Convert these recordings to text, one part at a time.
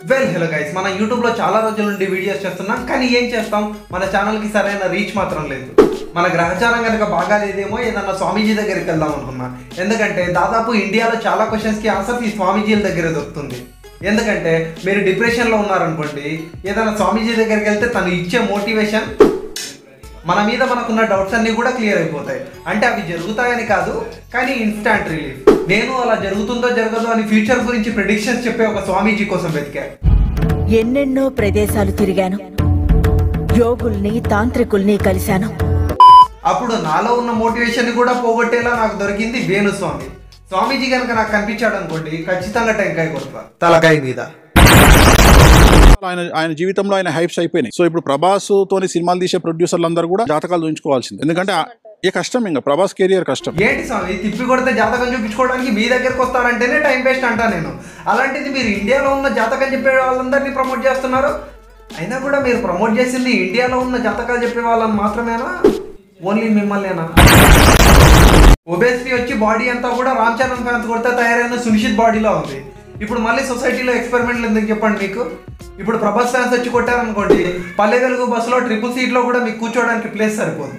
Well hello guys మన యూట్యూబ్లో చాలా రోజుల నుండి వీడియోస్ చేస్తున్నాం కానీ ఏం చేస్తాం మన ఛానల్కి సరైన రీచ్ మాత్రం లేదు మన గ్రహచారం కనుక బాగా లేదేమో ఏదన్నా స్వామీజీ దగ్గరికి వెళ్దాం అనుకున్నా ఎందుకంటే దాదాపు ఇండియాలో చాలా క్వశ్చన్స్కి ఆన్సర్స్ ఈ స్వామీజీల దగ్గర దొరుకుతుంది ఎందుకంటే మీరు డిప్రెషన్లో ఉన్నారనుకోండి ఏదైనా స్వామీజీ దగ్గరికి వెళ్తే తను ఇచ్చే మోటివేషన్ మన మీద మనకున్న డౌట్స్ అన్నీ కూడా క్లియర్ అయిపోతాయి అంటే అవి జరుగుతాయని కాదు కానీ ఇన్స్టాంట్ రిలీఫ్ నేను అలా జరుగుతుందో జరగదో అని ఫ్యూచర్ గురించి ప్రిడిక్షన్స్ చెప్పే ఒక స్వామీజీ కోసం వెతికా ఎన్నెన్నో ప్రదేశాలు తిరిగాను యోగుల్ని తాంత్రికుల్ని కలిశాను అప్పుడు నాలో ఉన్న మోటివేషన్ కూడా పోగొట్టేలా నాకు దొరికింది వేణుస్వామి స్వామీజీ కనుక నాకు కనిపించాడు అనుకోండి ఖచ్చితంగా టెంకాయ కొడతా తలకాయ మీద ఆయన ఆయన జీవితంలో ఆయన హైప్స్ అయిపోయినాయి సో ఇప్పుడు ప్రభాస్ తోని సినిమాలు తీసే ప్రొడ్యూసర్లు అందరూ కూడా జాతకాలు చూపించుకోవాల్సింది ఎందుకంటే ఆ- ఏ కష్టం ఇంకా ప్రభాస్ కెరియర్ కష్టం ఏంటి స్వామి తిప్పి కొడితే జాతకం చూపించుకోవడానికి మీ దగ్గరకు వస్తారంటేనే టైం వేస్ట్ అంటా నేను అలాంటిది మీరు ఇండియాలో ఉన్న జాతకం చెప్పే వాళ్ళందరినీ ప్రమోట్ చేస్తున్నారు అయినా కూడా మీరు ప్రమోట్ చేసింది ఇండియాలో ఉన్న జాతకాలు చెప్పే వాళ్ళని మాత్రమేనా ఓన్లీ మిమ్మల్నేనా ఒబేసిటీ వచ్చి బాడీ అంతా కూడా రామ్ చరణ్ ఫ్యాన్స్ కొడితే తయారైన సునిశ్చిత్ బాడీలో ఉంది ఇప్పుడు మళ్ళీ సొసైటీలో ఎక్స్పెరిమెంట్లు ఎందుకు చెప్పండి మీకు ఇప్పుడు ప్రభాస్ ఫ్యాన్స్ వచ్చి కొట్టారనుకోండి పల్లె వెలుగు బస్సులో ట్రిపుల్ సీట్లో కూడా మీకు కూర్చోవడానికి ప్లేస్ సరిపోదు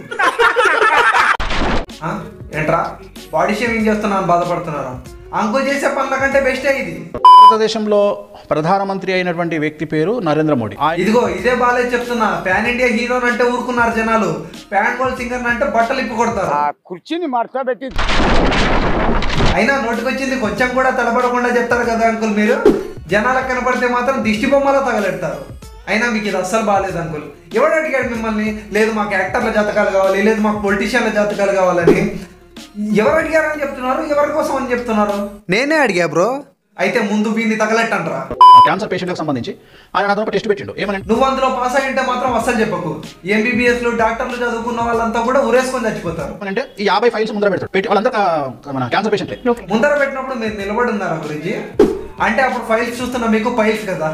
ఆ? ఏంట్రా బాడీ షేవింగ్ చేస్తున్నాను బాధపడుతున్నారా అంకు చేసే పనుల కంటే బెస్టే ఇది భారతదేశంలో ప్రధానమంత్రి అయినటువంటి వ్యక్తి పేరు నరేంద్ర మోడీ ఆ- ఇదిగో ఇదే బాలే చెప్తున్నా పాన్ ఇండియా హీరోని అంటే ఊరుకున్నారు జనాలు ప్యాన్ గోల్ సింగర్ అంటే బట్టలు ఇప్పి కొడతారు ఆ కుర్చీని మార్చా పెట్టి అయినా నోటికొచ్చింది కొంచెం కూడా తడబడకుండా చెప్తారు కదా అంకుల్ మీరు జనాలకు కనపడితే మాత్రం దిష్టి బొమ్మలో తగలెడతారు అయినా మీకు ఇది అస్సలు బాగాలేదు అంకుల్ ఎవడు అడిగాడు మిమ్మల్ని లేదు మాకు యాక్టర్ల జాతకాలు కావాలి లేదు మాకు పొలిటీషియన్ల జాతకాలు కావాలని ఎవరు అడిగారని చెప్తున్నారు ఎవరి కోసం అని చెప్తున్నారు నేనే అడిగా బ్రో అయితే ముందు వీడిని తగలెట్టంట్రా క్యాన్సర్ పేషెంట్కి సంబంధించి ఆయన అతను ఒక టెస్ట్ పెట్టిండు ఏమని నువ్వు అందులో పాస్ అయ్యింటే మాత్రం అస్సలు చెప్పకు ఎంబీబీఎస్లు డాక్టర్లు చదువుకున్న వాళ్ళంతా కూడా ఉరేసుకొని చచ్చిపోతారు అంటే ఈ యాభై ఫైల్స్ ముందర పెడతాడు పెట్టి వాళ్ళంతా కా- మన క్యాన్సర్ పేషెంట్లే ముందర పెట్టినప్పుడు మీరు నిలబడి ఉన్నారా గురించి అంటే అప్పుడు ఫైల్స్ చూస్తున్న మీకు ఫైల్స్ కదా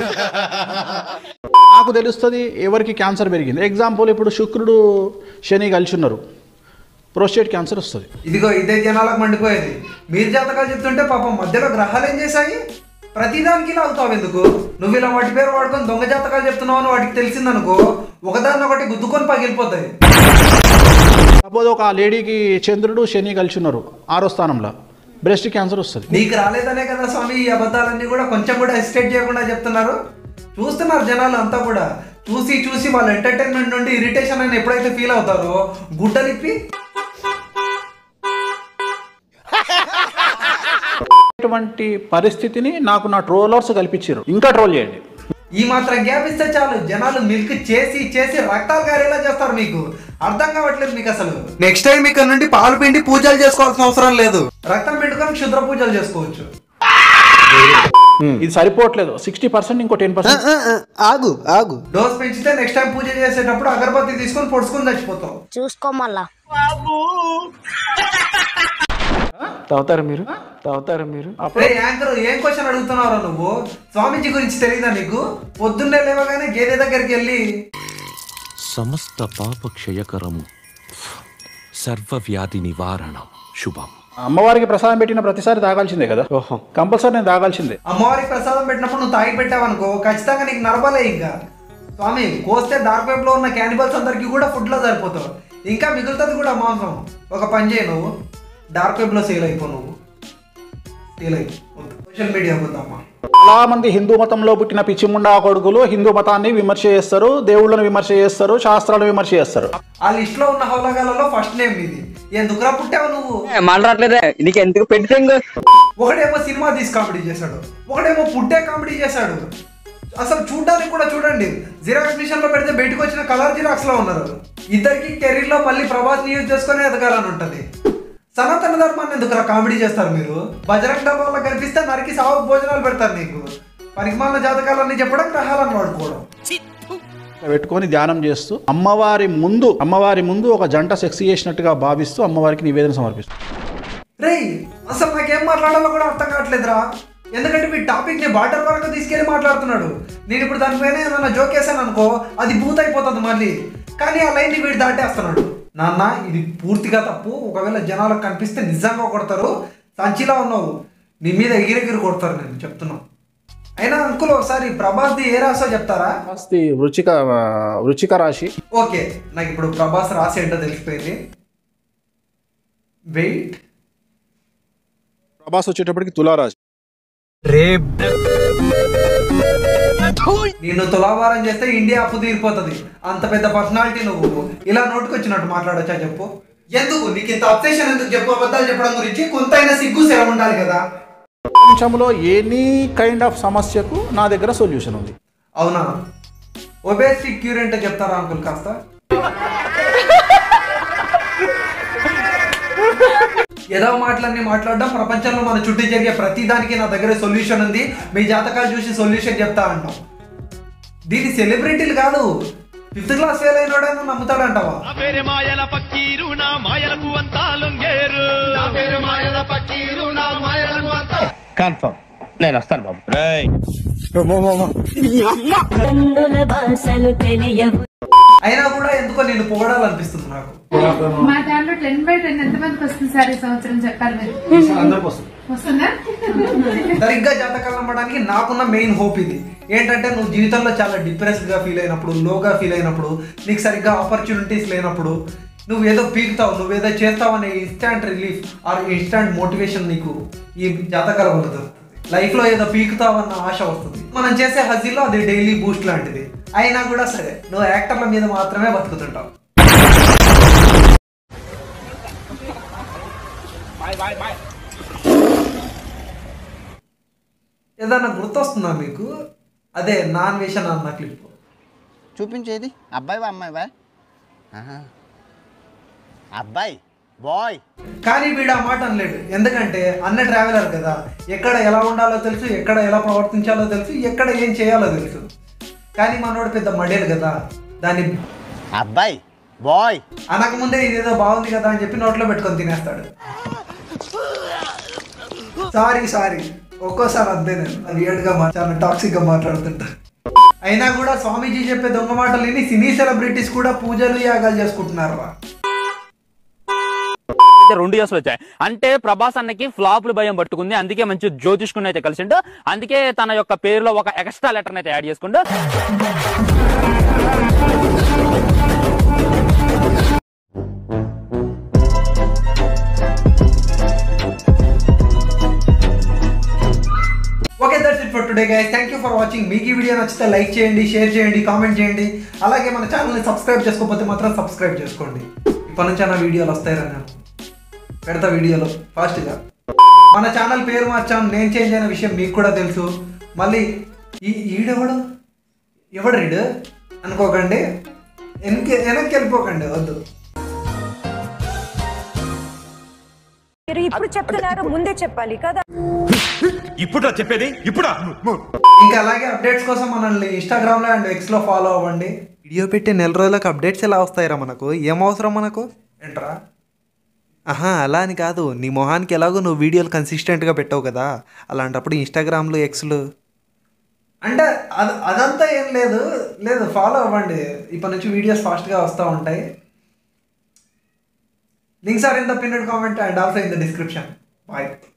నాకు తెలుస్తుంది ఎవరికి క్యాన్సర్ పెరిగింది ఎగ్జాంపుల్ ఇప్పుడు శుక్రుడు శని కలిసి ఉన్నారు ప్రోస్టేట్ క్యాన్సర్ వస్తుంది ఇదిగో ఇదే జనాలకు మండిపోయేది మీరు జాతకాలు చెప్తుంటే పాపం మధ్యలో గ్రహాలు ఏం చేశాయి ప్రతిదానికి ఇలా అవుతావు ఎందుకు నువ్వు ఇలా వాటి పేరు వాడుకొని దొంగ జాతకాలు చెప్తున్నావు అని వాటికి తెలిసిందనుకో ఒకదాన్ని ఒకటి గుద్దుకొని పగిలిపోతాయి సపోజ్ ఒక లేడీకి చంద్రుడు శని కలిసి ఉన్నారు ఆరో స్థానంలో బ్రెస్ట్ క్యాన్సర్ వస్తుంది నీకు రాలేదనే కదా స్వామి ఈ అబద్ధాలన్నీ కూడా కొంచెం కూడా హెసిటేట్ చేయకుండా చెప్తున్నారు చూస్తున్నారు జనాలు అంతా కూడా చూసి చూసి వాళ్ళ ఎంటర్టైన్మెంట్ నుండి ఇరిటేషన్ అని ఎప్పుడైతే ఫీల్ అవుతారో గుడ్డలిప్పి ఇటువంటి పరిస్థితిని నాకు నా ట్రోలర్స్ కల్పించారు ఇంకా ట్రోల్ చేయండి ఈ మాత్రం గ్యాప్ ఇస్తే చాలు జనాలు మిల్క్ చేసి చేసి రక్తాలు గారేలా చేస్తారు మీకు అర్థం కావట్లేదు మీకు అసలు నెక్స్ట్ టైం ఇక్కడ నుండి పాలు పిండి పూజలు చేసుకోవాల్సిన అవసరం లేదు రక్తం పిండుకొని క్షుద్ర పూజలు చేసుకోవచ్చు ఇది సరిపోవట్లేదు సిక్స్టీ పర్సెంట్ ఇంకో టెన్ పర్సెంట్ ఆగు ఆగు డోస్ పెంచితే నెక్స్ట్ టైం పూజ చేసేటప్పుడు అగరబత్తి తీసుకొని పొడుచుకొని చచ్చిపోతావు చూసుకో మళ్ళా తాగుతారా మీరు తాగుతారా మీరు రే యాంకర్ ఏం క్వశ్చన్ అడుగుతున్నావురా నువ్వు స్వామీజీ గురించి తెలియదా నీకు పొద్దున్నే లేవగానే గేదె దగ్గరికి వెళ్ళి సమస్త పాపక్షయకరము సర్వవ్యాధి నివారణం శుభం అమ్మవారికి ప్రసాదం పెట్టిన ప్రతిసారి తాగాల్సిందే కదా ఓహో కంపల్సరీ నేను తాగాల్సిందే అమ్మవారికి ప్రసాదం పెట్టినప్పుడు నువ్వు తాగి పెట్టావనుకో ఖచ్చితంగా నీకు నరబలే ఇంకా స్వామి కోస్తే డార్క్ వెబ్ లో ఉన్న క్యానిబల్స్ అందరికి కూడా ఫుడ్ లో సరిపోతావు ఇంకా మిగులుతుంది కూడా మాంసం ఒక పని చేయి నువ్వు డార్క్ వెబ్ లో సేల్ అయిపో నువ్వు సేల్ అయిపో సోషల్ మీడియా పోతామ్మా చాలా మంది హిందూ మతంలో పుట్టిన పిచ్చిముండా కొడుకులు హిందూ మతాన్ని విమర్శ చేస్తారు దేవుళ్ళను విమర్శ చేస్తారు శాస్త్రాలను విమర్శ చేస్తారు ఆ లిస్ట్ లో ఉన్న హౌలగాలలో ఫస్ట్ నేమ్ ఇది ఎందుకురా పుట్టావు నువ్వు మాట్లాడలేదే నీకు ఎందుకు పెడితే ఒకడేమో సినిమా తీసి కామెడీ చేశాడు ఒకడేమో పుట్టే కామెడీ చేశాడు అసలు చూడడానికి కూడా చూడండి జిరాక్స్ మిషన్ లో పెడితే బయటకు వచ్చిన కలర్ జిరాక్స్ లో ఉన్నారు ఇద్దరికి కెరీర్ లో మళ్ళీ ప్రభాస్ యూజ్ చేసుకొని ఎదగాలని ఉంటది సనాతన ధర్మాన్ని ఎందుకు కామెడీ చేస్తారు మీరు బజరంగ దళ వల్ల కనిపిస్తే నరికి సాగు భోజనాలు పెడతారు నీకు పరిమాణ జాతకాలన్నీ చెప్పడం గ్రహాలను వాడుకోవడం పెట్టుకొని ధ్యానం చేస్తూ అమ్మవారి ముందు అమ్మవారి ముందు ఒక జంట సెక్స్ చేసినట్టుగా భావిస్తూ అమ్మవారికి నివేదన సమర్పిస్తారు రేయ్ అసలు నాకేం మాట్లాడాలో కూడా అర్థం కావట్లేదురా ఎందుకంటే మీ టాపిక్ ని బాటర్ వరకు తీసుకెళ్లి మాట్లాడుతున్నాడు నేను ఇప్పుడు దానిపైన ఏదైనా జోక్ వేసాను అనుకో అది బూత్ అయిపోతుంది మళ్ళీ కానీ ఆ లైన్ ని వీడు దాటేస్తున్నాడు నాన్న ఇది పూర్తిగా తప్పు ఒకవేళ జనాలకు కనిపిస్తే నిజంగా కొడతారు సంచిలా ఉన్నావు నీ మీద ఎగిరెగిరి కొడతారు నేను చెప్తున్నా అయినా అంకుల్ ఒకసారి ప్రభాస్ది ఏ రాసో చెప్తారా ఆస్తి వృచ్చిక ఆ, వృచ్చిక రాశి ఓకే నాకు ఇప్పుడు ప్రభాస్ రాసి ఏంటో తెలిసిపోయింది వెయిట్ ప్రభాస్ వచ్చేటప్పటికి తులారాశి నిన్ను తులాభారం చేస్తే ఇండియా అప్పు తీరిపోతుంది అంత పెద్ద పర్సనాలిటీ నువ్వు ఇలా నోటుకొచ్చినట్టు మాట్లాడొచ్చా చెప్పు ఎందుకు నీకు ఇంత అబ్సెషన్ ఎందుకు చెప్పు అబద్ధాలు చెప్పడం గురించి కొంతైనా సిగ్గు సేవ ఉండాలి కదా ప్రపంచంలో ఎనీ కైండ్ ఆఫ్ సమస్యకు నా దగ్గర సొల్యూషన్ ఉంది అవునా ఒబేసిటీ క్యూర్ అంటే చెప్తారా అంకుల్ కాస్త ఏదో మాటలన్నీ మాట్లాడడం ప్రపంచంలో మన చుట్టూ జరిగే ప్రతి దానికి నా దగ్గర సొల్యూషన్ ఉంది మీ జాతకాలు చూసి సొల్యూషన్ చెప్తా అంటాం దీని సెలబ్రిటీలు కాదు ఫిఫ్త్ క్లాస్ ఫెయిల్ అయినోడైనా నమ్ముతాడంటావా నా పేరు మాయల పక్కీరు నా మాయలకు అంతా లొంగేరు నా పేరు మాయల పక్కీరు నా మాయలకు అంతా కన్ఫర్మ్ నేను వస్తాను బాబు కన్నుల భాషలు తెలియవు అయినా కూడా ఎందుకో నేను పొగడాలనిపిస్తుంది నాకు మా దాంట్లో టెన్ బై టెన్ ఎంత మందికి వస్తుంది సార్ ఈ సంవత్సరం చెప్పాలి మీరు వస్తుందా సరిగ్గా జాతకాలు నమ్మడానికి నాకున్న మెయిన్ హోప్ ఇది ఏంటంటే నువ్వు జీవితంలో చాలా డిప్రెస్డ్ గా ఫీల్ అయినప్పుడు లోగా ఫీల్ అయినప్పుడు నీకు సరిగ్గా ఆపర్చునిటీస్ లేనప్పుడు నువ్వు ఏదో పీకుతావు నువ్వేదో చేస్తావు అనే instant relief or instant motivation నీకు ఈ జాతకాల వల్ల దొరుకుతుంది లైఫ్ లో ఏదో పీకుతావు అన్న ఆశ వస్తుంది మనం చేసే హజీల్లో అది డైలీ బూస్ట్ లాంటిది అయినా కూడా సరే నువ్వు యాక్టర్ల మీద మాత్రమే బతుకుతుంటావు ఏదన్నా గుర్తొస్తుందా మీకు అదే నాన్ వేషన్ అన్న క్లిప్ చూపించేది అబ్బాయి అమ్మాయి బాయ్ అబ్బాయి బాయ్ కానీ వీడు ఆ మాట అనలేడు ఎందుకంటే అన్న ట్రావెలర్ కదా ఎక్కడ ఎలా ఉండాలో తెలుసు ఎక్కడ ఎలా ప్రవర్తించాలో తెలుసు ఎక్కడ ఏం చేయాలో తెలుసు కానీ మనోడు పెద్ద మడేలు కదా దాన్ని అబ్బాయి బాయ్ అనకముందే ఇదేదో బాగుంది కదా అని చెప్పి నోట్లో పెట్టుకొని తినేస్తాడు సారీ సారీ ఒక్కోసారి అంతే నేను weird గా మా చాలా టాక్సిక్ గా మాట్లాడుతుంటా అయినా కూడా స్వామీజీ చెప్పే దొంగ మాటలు విని సినీ సెలబ్రిటీస్ కూడా పూజలు యాగాలు చేసుకుంటున్నారు రా అయితే రెండు ఇయర్స్ వచ్చాయి అంటే ప్రభాస్ అన్నకి ఫ్లాపులు భయం పట్టుకుంది అందుకే మంచి జ్యోతిష్కుని అయితే కలిసిండు అందుకే తన యొక్క పేరులో ఒక ఎక్స్ట్రా లెటర్ అయితే యాడ్ చేసుకుంటూ okay that's it for today guys thank you for watching మీకు ఈ వీడియో నచ్చితే లైక్ చేయండి షేర్ చేయండి కామెంట్ చేయండి అలాగే మన ఛానల్ని సబ్స్క్రైబ్ చేసుకోకపోతే మాత్రం సబ్స్క్రైబ్ చేసుకోండి ఇప్పటి నుంచి నా వీడియోలు వస్తాయి రా పెడతా వీడియోలో ఫాస్ట్గా మన ఛానల్ పేరు మార్చాం నేను చేంజ్ అయిన విషయం మీకు కూడా తెలుసు మళ్ళీ ఈ ఈడెవడు ఎవడు రీడు అనుకోకండి వెనక్కి వెనక్కి వెళ్ళిపోకండి వద్దు మీరు ఇప్పుడు చెప్తున్నారు ముందే చెప్పాలి కదా ఇప్పుడు చెప్పేది ఇప్పుడు ఇంకా అలాగే అప్డేట్స్ కోసం మనల్ని ఇన్స్టాగ్రామ్లో అండ్ ఎక్స్లో ఫాలో అవ్వండి వీడియో పెట్టి నెల రోజులకు అప్డేట్స్ ఎలా వస్తాయిరా మనకు ఏం అవసరం మనకు ఏంట్రా ఆహా అలా అని కాదు నీ మొహానికి ఎలాగో నువ్వు వీడియోలు కన్సిస్టెంట్గా పెట్టావు కదా అలాంటప్పుడు ఇన్స్టాగ్రామ్లు ఎక్స్లు అంటే అది అదంతా ఏం లేదు లేదు ఫాలో అవ్వండి ఇప్పటి నుంచి వీడియోస్ ఫాస్ట్గా వస్తూ ఉంటాయి links are in the pinned comment and also in the description bye